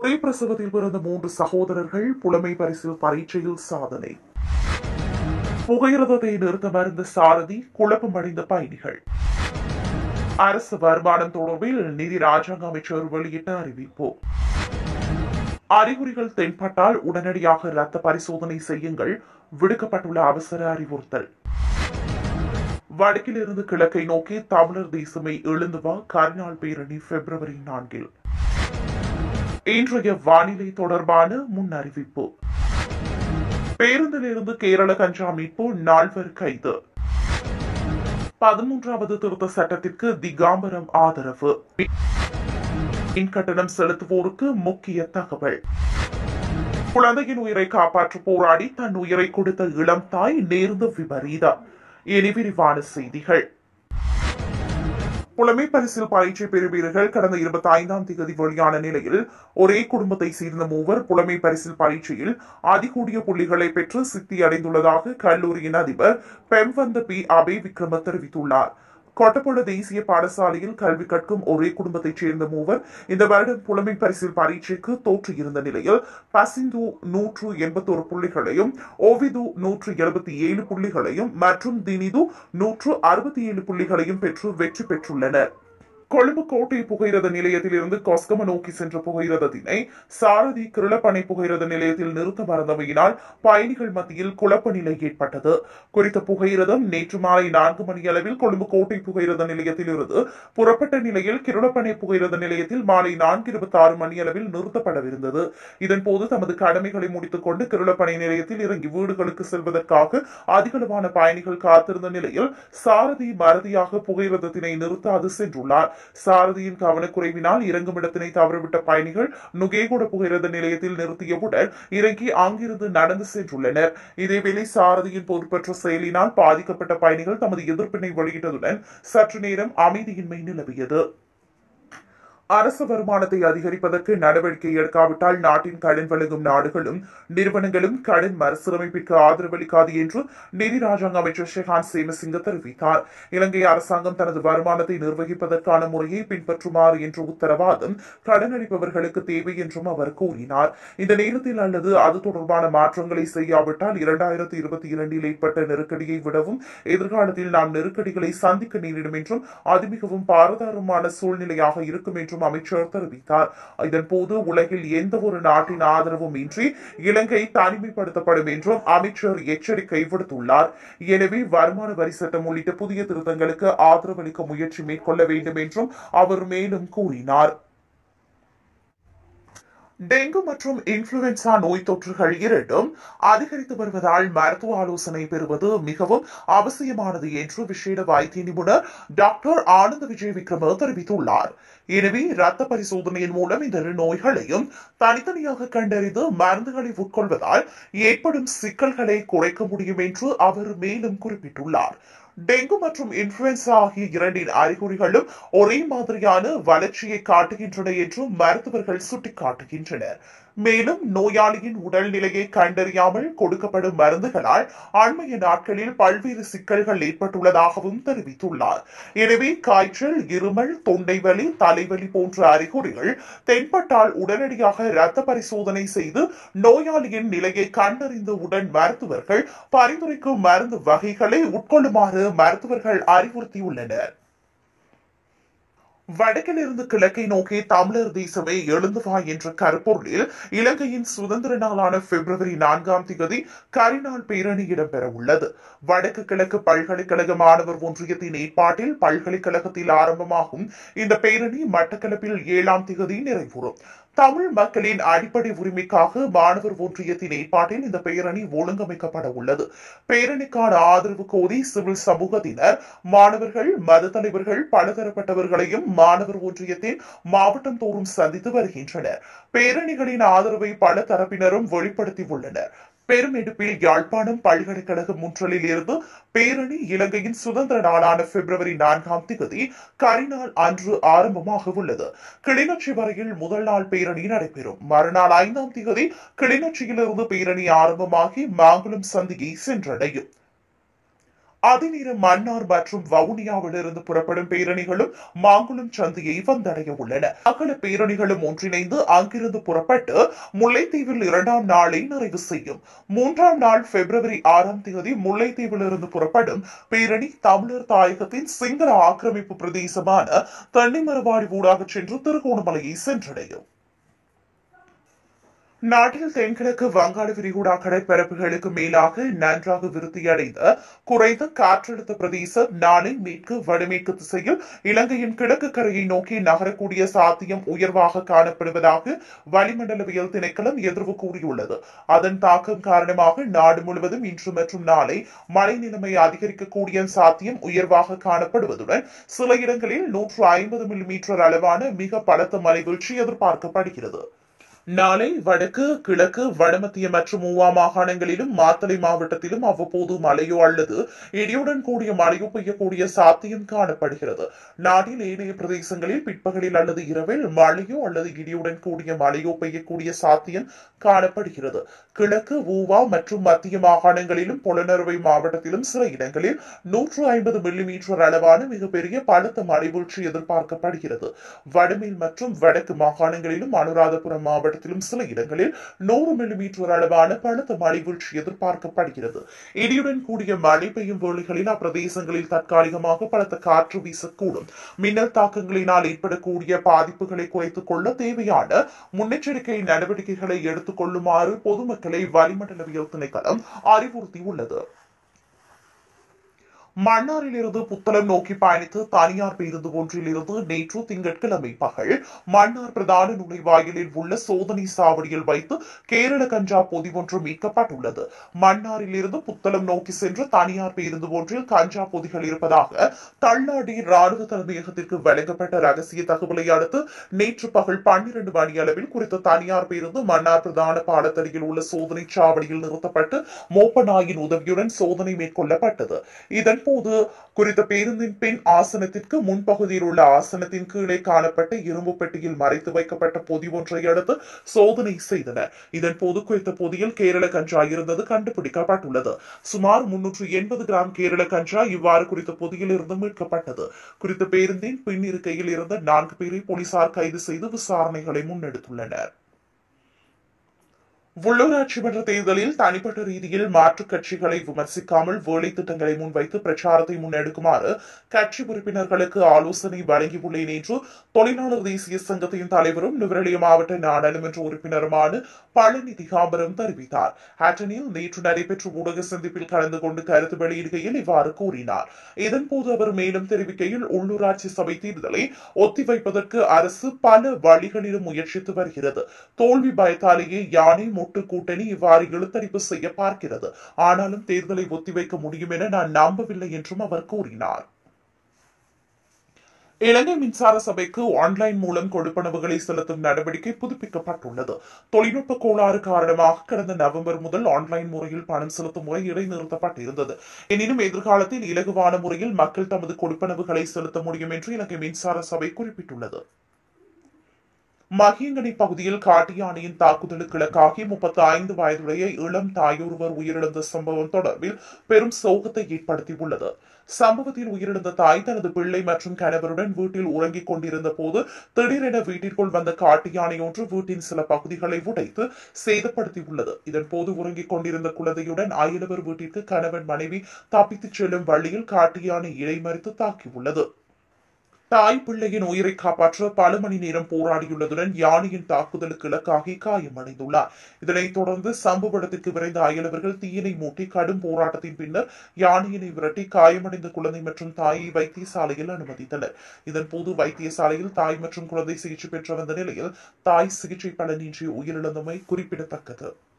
ஒரே பிரசவத்தில் பிறந்த மூன்று சகோதரர்கள் புலமை பரிசில் பரீட்சையில் சாதனை புகையிரதத்தை நிறுத்த மருந்த சாரதி குழப்பமடைந்த பயணிகள் அரசு வருமானம் தொடர்பில் நிதி ராஜாங்க அமைச்சர் வெளியிட்ட அறிவிப்பு அறிகுறிகள் தென்பட்டால் உடனடியாக இரத்த பரிசோதனை செய்யுங்கள் விடுக்கப்பட்டுள்ள அவசர அறிவுறுத்தல் வடக்கிலிருந்து கிழக்கை நோக்கி தமிழர் தேசமே எழுந்து வா கருநாள் பேரணி பிப்ரவரி நான்கில் இன்றைய வானிலை தொடர்பான முன் அறிவிப்பு பேருந்திலிருந்து கேரள கஞ்சா மீட்பு நால்வர் கைது பதிமூன்றாவது திருத்த சட்டத்திற்கு திகாம்பரம் ஆதரவு மின் கட்டணம் செலுத்துவோருக்கு முக்கிய தகவல் குழந்தையின் உயிரை காப்பாற்ற போராடி தன் உயிரை கொடுத்த இளம் தாய் நேர்ந்த விபரீதம் இனி விரிவான செய்திகள் புலமை பரிசில் பரீட்சை பெறுவீர்கள் கடந்த இருபத்தி ஐந்தாம் தேதி வெளியான நிலையில் ஒரே குடும்பத்தை சேர்ந்த மூவர் புலமை பரிசில் பரீட்சையில் அதிகூடிய புள்ளிகளை பெற்று சித்தி அடைந்துள்ளதாக கல்லூரியின் அதிபர் பெம்வந்த பி அபே விக்ரம தெரிவித்துள்ளார் கொட்டப்பட தேசிய பாடசாலையில் கல்வி கற்கும் ஒரே குடும்பத்தைச் சேர்ந்த மூவர் இந்த வருடம் புலமை பரிசில் பரீட்சைக்கு தோற்றியிருந்த நிலையில் பசிந்து நூற்று எண்பத்தோரு புள்ளிகளையும் ஓவிது நூற்று எழுபத்தி ஏழு புள்ளிகளையும் மற்றும் தினிது நூற்று அறுபத்தி ஏழு புள்ளிகளையும் பெற்று வெற்றி பெற்றுள்ளனர் கொழும்பு கோட்டை புகையிரத நிலையத்தில் இருந்து கொஸ்கம நோக்கி சென்ற புகையிரதத்தினை சாரதி கிருளப்பனை புகையிரத நிலையத்தில் நிறுத்த மறந்தமையினால் பயணிகள் மத்தியில் குழப்ப நிலை ஏற்பட்டது குறித்த புகையிரதம் நேற்று மாலை நான்கு மணி அளவில் கொழும்பு கோட்டை புகையிரத நிலையத்தில் இருந்து புறப்பட்ட நிலையில் கிருளப்பனை புகையிரத நிலையத்தில் மாலை நான்கு இருபத்தி ஆறு மணி அளவில் நிறுத்தப்படவிருந்தது இதன்போது தமது கடமைகளை முடித்துக் கொண்டு கிருளப்பனை நிலையத்தில் இறங்கி வீடுகளுக்கு செல்வதற்காக அதிகளவான பயணிகள் காத்திருந்த நிலையில் சாரதி மறதியாக புகையிரதத்தினை நிறுத்தாது சென்றுள்ளார் சாரதியின் கவனக்குறைவினால் இறங்கும் இடத்தினை தவறவிட்ட பயணிகள் நுகேகுட புகையிரத நிலையத்தில் நிறுத்தியவுடன் இறங்கி அங்கிருந்து நடந்து சென்றுள்ளனர் இதேவேளை சாரதியின் பொறுப்பற்ற செயலினால் பாதிக்கப்பட்ட பயணிகள் தமது எதிர்ப்பினை வெளியிட்டதுடன் சற்று நேரம் அமைதியின்மை நிலவியது அரசு வருமானத்தை அதிகரிப்பதற்கு நடவடிக்கை எடுக்காவிட்டால் நாட்டின் கடன் வழங்கும் நாடுகளும் நிறுவனங்களும் கடன் மறுசீரமைப்பிற்கு ஆதரவளிக்காது என்று நிதி ராஜாங்க அமைச்சர் ஷெஹான் சேமசிங்க தெரிவித்தார் இலங்கை அரசாங்கம் தனது வருமானத்தை நிர்வகிப்பதற்கான முறையை பின்பற்றுமாறு என்ற உத்தரவாதம் கடன் அளிப்பவர்களுக்கு தேவை என்றும் அவர் கூறினார் இந்த நேரத்தில் அல்லது அது தொடர்பான மாற்றங்களை செய்யாவிட்டால் இரண்டாயிரத்தி இருபத்தி இரண்டில் ஏற்பட்ட நெருக்கடியை விடவும் எதிர்காலத்தில் நாம் நெருக்கடிகளை சந்திக்க நேரிடும் என்றும் அது மிகவும் பாரதாரமான சூழ்நிலையாக இருக்கும் என்றும் என்றும் அமைச்சர் தெரிவித்தார் இதன்போது உலகில் எந்த ஒரு நாட்டின் ஆதரவும் இன்றி இலங்கை தனிமைப்படுத்தப்படும் என்றும் அமைச்சர் எச்சரிக்கை விடுத்துள்ளார் எனவே வருமான வரி சட்டம் உள்ளிட்ட புதிய திருத்தங்களுக்கு ஆதரவளிக்க முயற்சி மேற்கொள்ள வேண்டும் என்றும் அவர் மேலும் கூறினார் டெங்கு மற்றும் இன்ஃபுளுன்சா நோய் தொற்றுகள் இரண்டும் அதிகரித்து வருவதால் மருத்துவ ஆலோசனை பெறுவது மிகவும் அவசியமானது என்று விசேட வைத்திய நிபுணர் டாக்டர் ஆனந்த விஜய் விக்ரம தெரிவித்துள்ளார் எனவே இரத்த பரிசோதனையின் மூலம் இந்த இரு நோய்களையும் தனித்தனியாக கண்டறிந்து மருந்துகளை உட்கொள்வதால் ஏற்படும் சிக்கல்களை குறைக்க முடியும் என்று அவர் மேலும் குறிப்பிட்டுள்ளார் டெங்கு மற்றும் இன்ஃபுளுன்சா ஆகிய இரண்டின் அறிகுறிகளும் ஒரே மாதிரியான வளர்ச்சியை காட்டுகின்றன என்றும் மருத்துவர்கள் சுட்டிக்காட்டுகின்றனர் மேலும் நோயாளியின் உடல்நிலையை கண்டறியாமல் கொடுக்கப்படும் மருந்துகளால் அண்மைய நாட்களில் பல்வேறு சிக்கல்கள் ஏற்பட்டுள்ளதாகவும் தெரிவித்துள்ளார் எனவே காய்ச்சல் இருமல் தொண்டை வலி தலைவலி போன்ற அறிகுறிகள் தென்பட்டால் உடனடியாக இரத்த பரிசோதனை செய்து நோயாளியின் நிலையை கண்டறிந்த உடன் மருத்துவர்கள் பரிந்துரைக்கும் மருந்து வகைகளை உட்கொள்ளுமாறு மருத்துவர்கள் அறிவுறுத்தியுள்ளனர் வடக்கிலிருந்து கிழக்கை நோக்கி தமிழர் தேசமே எழுந்து வா என்ற கருப்பொருளில் இலங்கையின் சுதந்திர நாளான பிப்ரவரி நான்காம் தேதி கரிநாள் பேரணி இடம்பெற உள்ளது வடக்கு கிழக்கு பல்கலைக்கழக மாணவர் ஒன்றியத்தின் ஏற்பாட்டில் பல்கலைக்கழகத்தில் ஆரம்பமாகும் இந்த பேரணி மட்டக்களப்பில் ஏழாம் தேதி நிறைவுறும் தமிழ் மக்களின் அடிப்படை உரிமைக்காக மாணவர் ஒன்றியத்தின் ஏற்பாட்டில் இந்த பேரணி ஒழுங்கமைக்கப்பட உள்ளது பேரணிக்கான ஆதரவு கோரி சிவில் சமூகத்தினர் மாணவர்கள் மத தலைவர்கள் பலதரப்பட்டவர்களையும் மாணவர் ஒன்றியத்தின் மாவட்டம் தோறும் சந்தித்து வருகின்றனர் பேரணிகளின் ஆதரவை பல தரப்பினரும் வெளிப்படுத்தி உள்ளனர் பெருமெடுப்பில் யாழ்ப்பாணம் பல்கலைக்கழக முற்றலில் இருந்து பேரணி இலங்கையின் சுதந்திர நாளான பிப்ரவரி நான்காம் தேதி கரிநாள் அன்று ஆரம்பமாக உள்ளது கிளிநொச்சி வரையில் முதல் நாள் பேரணி நடைபெறும் மறுநாள் ஐந்தாம் தேதி கிளிநொச்சியிலிருந்து பேரணி ஆரம்பமாகி மாங்குளம் சந்தியை சென்றடையும் அதிநீர மன்னார் மற்றும் வவுனியாவில் இருந்து புறப்படும் பேரணிகளும் மாங்குளம் சந்தையை வந்தடைய உள்ளன அகல பேரணிகளும் ஒன்றிணைந்து அங்கிருந்து புறப்பட்டு முல்லைத்தீவில் இரண்டாம் நாளை நிறைவு செய்யும் மூன்றாம் நாள் பிப்ரவரி ஆறாம் தேதி முல்லைத்தீவில் இருந்து புறப்படும் பேரணி தமிழர் தாயகத்தின் சிங்கள ஆக்கிரமிப்பு பிரதேசமான தன்னிமரவாடி ஊடாக சென்று திருகோணமலையை சென்றடையும் நாட்டில் தென்கிழக்கு வங்காள விரிகுடா கடற்பரப்புகளுக்கு மேலாக நன்றாக விருத்தியடைந்த குறைந்த காற்றழுத்த பிரதேசம் நாளை மேற்கு வடமேற்கு திசையில் இலங்கையின் கிழக்கு கரையை நோக்கி நகரக்கூடிய சாத்தியம் உயர்வாக காணப்படுவதாக வளிமண்டலவியல் திணைக்களம் எதிர்வு கூறியுள்ளது அதன் தாக்கம் காரணமாக நாடு முழுவதும் இன்று மற்றும் நாளை மழை நிலைமை அதிகரிக்கக்கூடிய சாத்தியம் உயர்வாக காணப்படுவதுடன் சில இடங்களில் நூற்று ஐம்பது மில்லிமீட்டர் அளவான மிக பலத்த மழை வீழ்ச்சி எதிர்பார்க்கப்படுகிறது நாளை வடக்கு கிழக்கு வடமத்திய மற்றும் மூவா மாகாணங்களிலும் மாத்தளை மாவட்டத்திலும் அவ்வப்போது மழையோ அல்லது இடியுடன் கூடிய மழையோ பெய்யக்கூடிய சாத்தியம் காணப்படுகிறது நாட்டில் ஏனைய பிரதேசங்களில் பிற்பகலில் அல்லது இரவில் மழையோ அல்லது இடியுடன் கூடிய மழையோ பெய்யக்கூடிய சாத்தியம் காணப்படுகிறது கிழக்கு ஊவா மற்றும் மத்திய மாகாணங்களிலும் புலனறுவை மாவட்டத்திலும் சில இடங்களில் நூற்று ஐம்பது மில்லிமீட்டர் அளவான மிகப்பெரிய பலத்த மழை வீழ்ச்சி எதிர்பார்க்கப்படுகிறது வடமேல் மற்றும் வடக்கு மாகாணங்களிலும் அனுராதபுரம் மாவட்டம் மாவட்டத்திலும் சில இடங்களில் நூறு மில்லிமீட்டர் அளவான பலத்த மழை வீழ்ச்சி எதிர்பார்க்கப்படுகிறது இடியுடன் கூடிய மழை பெய்யும் வேளைகளில் அப்பிரதேசங்களில் தற்காலிகமாக பலத்த காற்று வீசக்கூடும் மின்னல் தாக்கங்களினால் ஏற்படக்கூடிய பாதிப்புகளை குறைத்துக் கொள்ள தேவையான முன்னெச்சரிக்கை நடவடிக்கைகளை எடுத்துக் கொள்ளுமாறு பொதுமக்களை வளிமண்டலவியல் திணைக்களம் அறிவுறுத்தியுள்ளது மன்னாரில் இருந்து புத்தளம் நோக்கி பயணித்து தனியார் பேருந்து ஒன்றில் இருந்து நேற்று திங்கட்கிழமை பகல் மன்னார் பிரதான நுழைவாயிலில் உள்ள சோதனை சாவடியில் வைத்து கேரள கஞ்சா பொதி ஒன்று மீட்கப்பட்டுள்ளது மன்னாரில் இருந்து புத்தளம் நோக்கி சென்ற தனியார் பேருந்து ஒன்றில் கஞ்சா பொதிகள் இருப்பதாக தள்ளாடி ராணுவ தலைமையகத்திற்கு வழங்கப்பட்ட ரகசிய தகவலை அடுத்து நேற்று பகல் பன்னிரண்டு மணி அளவில் குறித்த தனியார் பேருந்து மன்னார் பிரதான பாடத்தடியில் உள்ள சோதனை சாவடியில் நிறுத்தப்பட்டு மோப்ப நாயின் உதவியுடன் சோதனை மேற்கொள்ளப்பட்டது இதன் போது குறித்த பேருந்தின் பின் ஆசனத்திற்கு முன்பகுதியில் உள்ள ஆசனத்தின் கீழே காணப்பட்ட இரும்பு பெட்டியில் மறைத்து வைக்கப்பட்ட பொதி ஒன்றை அடுத்து சோதனை செய்தனர் இதன் போது குறித்த பொதியில் கேரள கஞ்சா இருந்தது கண்டுபிடிக்கப்பட்டுள்ளது சுமார் முன்னூற்று எண்பது கிராம் கேரள கஞ்சா இவ்வாறு குறித்த பொதியில் இருந்து மீட்கப்பட்டது குறித்த பேருந்தின் பின் இருக்கையில் இருந்த நான்கு பேரை போலீசார் கைது செய்து விசாரணைகளை முன்னெடுத்துள்ளனர் உள்ளூராட்சி மன்ற தேர்தலில் தனிப்பட்ட ரீதியில் மாற்றுக் கட்சிகளை விமர்சிக்காமல் வேலை திட்டங்களை முன்வைத்து பிரச்சாரத்தை முன்னெடுக்குமாறு கட்சி உறுப்பினர்களுக்கு ஆலோசனை வழங்கியுள்ளேன் என்று தொழிலாளர் தேசிய சங்கத்தின் தலைவரும் நுவரெலிய மாவட்ட நாடாளுமன்ற உறுப்பினருமான பழனி திகாம்பரம் தெரிவித்தார் ஹாட்டனில் நேற்று நடைபெற்ற ஊடக சந்திப்பில் கலந்து கொண்டு கருத்து வெளியிடுகையில் இவ்வாறு கூறினார் இதன்போது அவர் மேலும் தெரிவிக்கையில் உள்ளூராட்சி சபை தேர்தலை ஒத்திவைப்பதற்கு அரசு பல வழிகளிலும் முயற்சித்து வருகிறது தோல்வி பயத்தாலேயே யானை மொட்டு கூட்டணி இவ்வாறு இழுத்தடிப்பு செய்ய பார்க்கிறது ஆனாலும் தேர்தலை ஒத்திவைக்க முடியும் என நான் நம்பவில்லை என்றும் அவர் கூறினார் இலங்கை மின்சார சபைக்கு ஆன்லைன் மூலம் கொடுப்பனவுகளை செலுத்தும் நடவடிக்கை புதுப்பிக்கப்பட்டுள்ளது தொழில்நுட்ப கோளாறு காரணமாக கடந்த நவம்பர் முதல் ஆன்லைன் முறையில் பணம் செலுத்தும் முறை இடைநிறுத்தப்பட்டிருந்தது எனினும் எதிர்காலத்தில் இலகுவான முறையில் மக்கள் தமது கொடுப்பனவுகளை செலுத்த முடியும் என்று இலங்கை மின்சார சபை குறிப்பிட்டுள்ளது மகியங்கனி பகுதியில் காட்டு யானையின் தாக்குதலுக்கு இலக்காகி முப்பத்தி ஐந்து வயதுடைய இளம் தாயொருவர் உயிரிழந்த சம்பவம் தொடர்பில் பெரும் சோகத்தை ஏற்படுத்தியுள்ளது சம்பவத்தில் உயிரிழந்த தாய் தனது பிள்ளை மற்றும் கணவருடன் வீட்டில் உறங்கிக் கொண்டிருந்த போது திடீரென வீட்டிற்குள் வந்த காட்டு யானை ஒன்று வீட்டின் சில பகுதிகளை உடைத்து சேதப்படுத்தியுள்ளது இதன் போது உறங்கிக் கொண்டிருந்த குழந்தையுடன் அயலவர் வீட்டிற்கு கணவன் மனைவி தப்பித்துச் செல்லும் வழியில் காட்டு யானை இடைமறித்து தாக்கியுள்ளது தாய் பிள்ளையின் உயிரை காப்பாற்ற பல மணி நேரம் போராடியுள்ளதுடன் யானையின் தாக்குதலுக்கு இலக்காகி காயமடைந்துள்ளார் இதனைத் தொடர்ந்து சம்பவ இடத்திற்கு விரைந்த அயலவர்கள் தீயினை மூட்டி கடும் போராட்டத்தின் பின்னர் யானையினை விரட்டி காயமடைந்த குழந்தை மற்றும் தாயை வைத்தியசாலையில் அனுமதித்தனர் இதன்போது வைத்தியசாலையில் தாய் மற்றும் குழந்தை சிகிச்சை பெற்று வந்த நிலையில் தாய் சிகிச்சை பலனின்றி உயிரிழந்தமை குறிப்பிடத்தக்கது